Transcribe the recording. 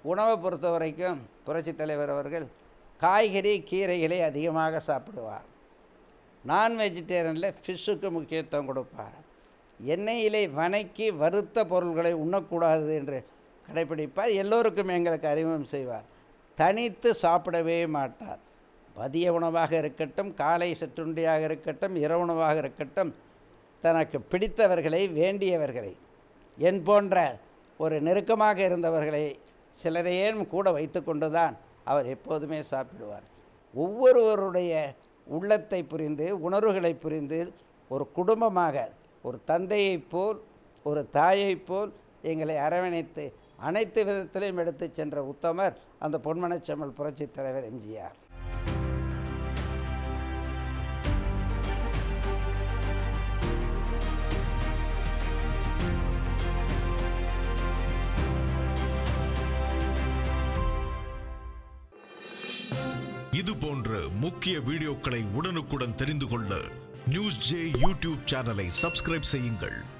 உணவை பொறுத்த வரைக்கும் புரட்சித் தலைவர் அவர்கள் காய்கறி கீரைகளை அதிகமாக சாப்பிடுவார் நான் வெஜிடேரியனில் ஃபிஷ்ஷுக்கு முக்கியத்துவம் கொடுப்பார் எண்ணெயிலே வணக்கி வறுத்த பொருள்களை உண்ணக்கூடாது என்று கடைப்பிடிப்பார் எல்லோருக்கும் எங்களுக்கு அறிமுகம் செய்வார் தனித்து சாப்பிடவே மாட்டார் மதிய உணவாக இருக்கட்டும் காலை சிற்றுண்டியாக இருக்கட்டும் இரவு உணவாக இருக்கட்டும் தனக்கு பிடித்தவர்களை வேண்டியவர்களை என் போன்ற ஒரு நெருக்கமாக இருந்தவர்களை சிலரையேனும் கூட வைத்துக்கொண்டு தான் அவர் எப்போதுமே சாப்பிடுவார் ஒவ்வொருவருடைய உள்ளத்தை புரிந்து உணர்வுகளை புரிந்து ஒரு குடும்பமாக ஒரு தந்தையைப் போல் ஒரு தாயைப் போல் எங்களை அரவணைத்து அனைத்து விதத்திலையும் எடுத்துச் சென்ற உத்தமர் அந்த பொன்மனச்செம்மல் புரட்சித் தலைவர் எம்ஜிஆர் இது போன்ற முக்கிய வீடியோக்களை உடனுக்குடன் தெரிந்து கொள்ள நியூஸ் ஜே யூடியூப் சேனலை சப்ஸ்கிரைப் செய்யுங்கள்